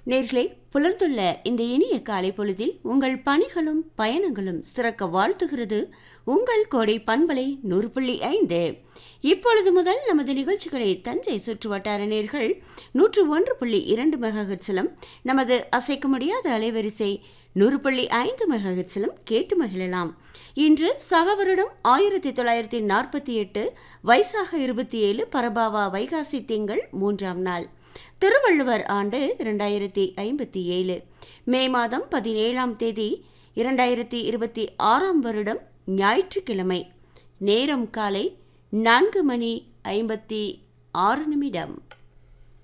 நேர்களே புலர்ந்துள்ள இந்த இனிய காலை பொழுதில் உங்கள் பணிகளும் பயணங்களும் சிறக்க வாழ்த்துகிறது உங்கள் கோடை பண்பலை நூறு புள்ளி ஐந்து இப்பொழுது முதல் நமது நிகழ்ச்சிகளை தஞ்சை சுற்று வட்டார நேர்கள் நூற்று ஒன்று புள்ளி இரண்டு மெகாஹெட்ஸிலும் நமது அசைக்க முடியாத அலைவரிசை நூறு புள்ளி ஐந்து மெகாஹெட்ஸிலும் கேட்டு மகிழலாம் இன்று சக வருடம் ஆயிரத்தி தொள்ளாயிரத்தி நாற்பத்தி எட்டு வைசாக இருபத்தி ஏழு பரபாவா வைகாசி திங்கள் மூன்றாம் நாள் திருவள்ளுவர் ஆண்டு இரண்டாயிரத்தி ஐம்பத்தி ஏழு மே மாதம் பதினேழாம் தேதி இரண்டாயிரத்தி இருபத்தி ஆறாம் வருடம் ஞாயிற்றுக்கிழமை நேரம் காலை நான்கு மணி ஐம்பத்தி ஆறு நிமிடம்